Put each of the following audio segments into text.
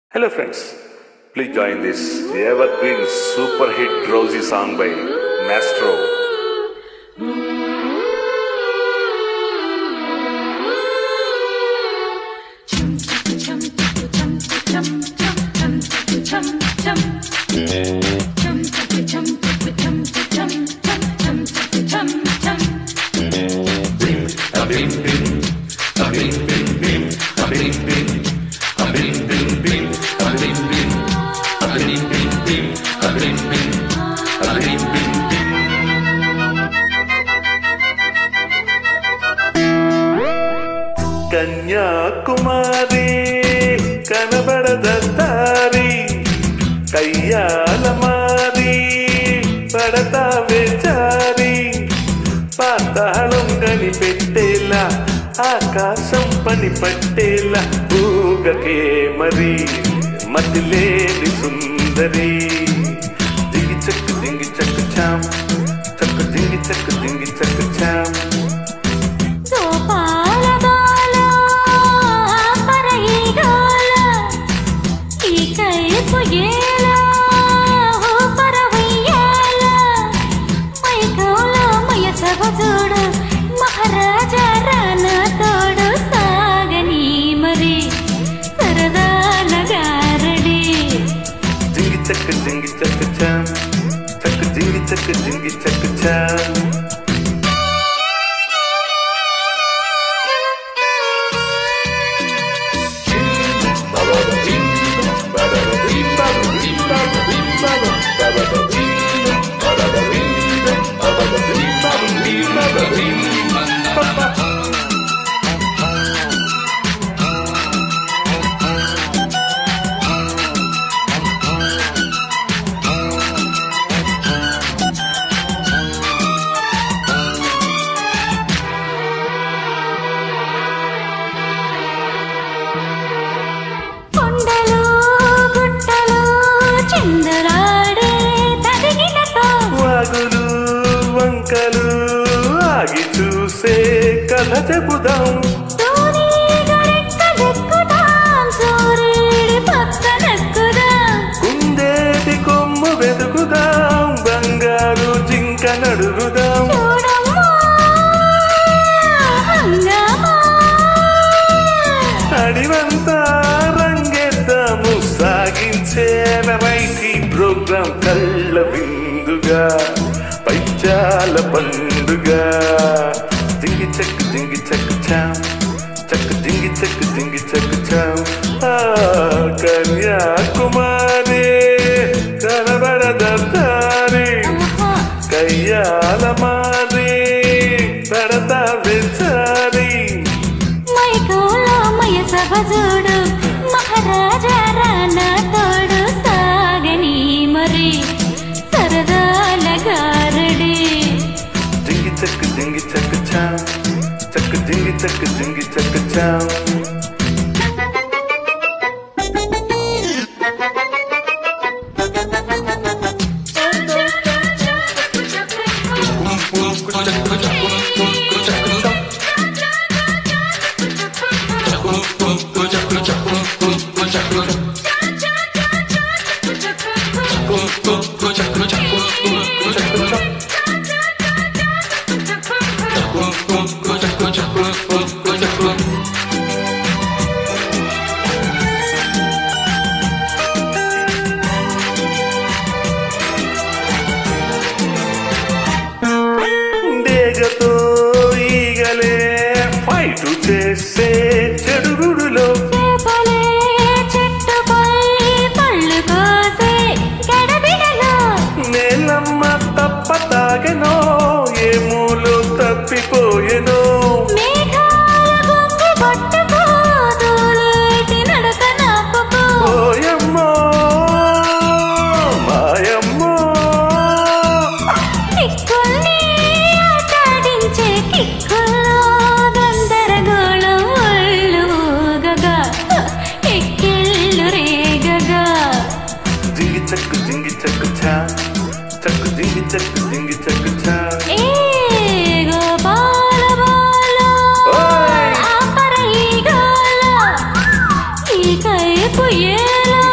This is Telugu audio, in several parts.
Hello friends, please join this evergreen super hit Rosie song by Mastro. Kanyakumari కనబడద తారి కయ్యాల మారి పడతా వేచారి పాతాళం గని పెట్టేలా ఆకాశం పని పట్టేలా ఊగకే మరి మతిలేని సుందరి దిగి చక్కు దింగి చక్కు చాం చక్కు దింగి చక్కు దింగి చక్కు చాం గోపాల బాల పరయిగాల ఈ కైపు ఏల ఓ పరవయ్యాల మైకోల మయ సభజోడు మహారాజా రానా తోడు సాగని మరి సరదాల గారడి జింగి చక్క జింగి చక్క చాం చక్క జింగి చక్క జింగి చక్క చాం కొండలు గుట్టలు చిందరాడే తదిగినతో వాగులు వంకలు ఆగి చూసే కథ చెబుదాం తోని గరెక్కలెక్కుదాం సూర్యుడి పక్కనెక్కుదాం కుందేటి కొమ్ము వెతుకుదాం బంగారు జింక నడుగుదాం చూడమ్మా హంగామా అడివంతా రంగేద్దాము సాగించే వెరైటీ ప్రోగ్రాం కళ్ళ విందుగా పైచాల పండుగ జింగి చక్కు జింగి చక్కు చాం చక్కు జింగి చక్కు జింగి చక్కు చాం ఆ కన్యాకుమారి కనబడదారి ఆహా, కయ్యాల మారి పడతా విచారి మైకోలో మయ సభ చూడు మహారాజా రానా తోడు సాగని మరి సరదాల గారడి జింగి చక్కు జింగి చక్కు చాం చక్కు జింగి చక్కు జింగి చక్కు చాం డేగతో ఈగలే ఫైట్ చేసే చెడుగుడులో చేపలే చెట్టుపై పళ్ళు కోసే గడబిడలో నేలమ్మ తప్ప తాగెనో ఏ మూలో తప్పిపోయెనో మేఘాల గుంపు పట్టుకో దూరేటి నడక నాపుకో ఓయమ్మో మాయమ్మో కిక్కుల్ని ఆటాడించే కిక్కుల్లో గందరగోళం ఒళ్ళు ఊగగా ఎక్కిళ్ళు రేగగా జింగి చక్కు జింగి చక్కు చా చక్కు జింగి చక్కు జింగి చక్కు చా ఏ గోపాల బాల ఓయ్! ఆ పరయిగాల ఈ కైపు ఏలా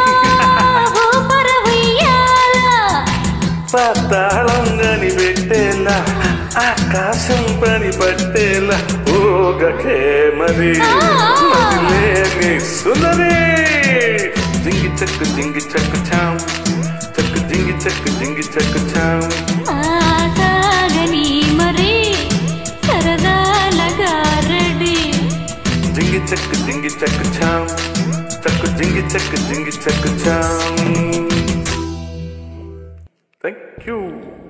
ఆకాశం పని పట్టేలా ఊగకే మరి మదిలేని సుందరి జింగి చక్కు జింగి చక్కు చాం చక్కు జింగి చక్కు జింగి చక్కు చాం ఆసాగని మరి సరదాలగా రెడీ జింగి చక్కు జింగి చక్కు చాం చక్కు జింగి చక్కు జింగి చక్కు చాం థ్యాంక్ యూ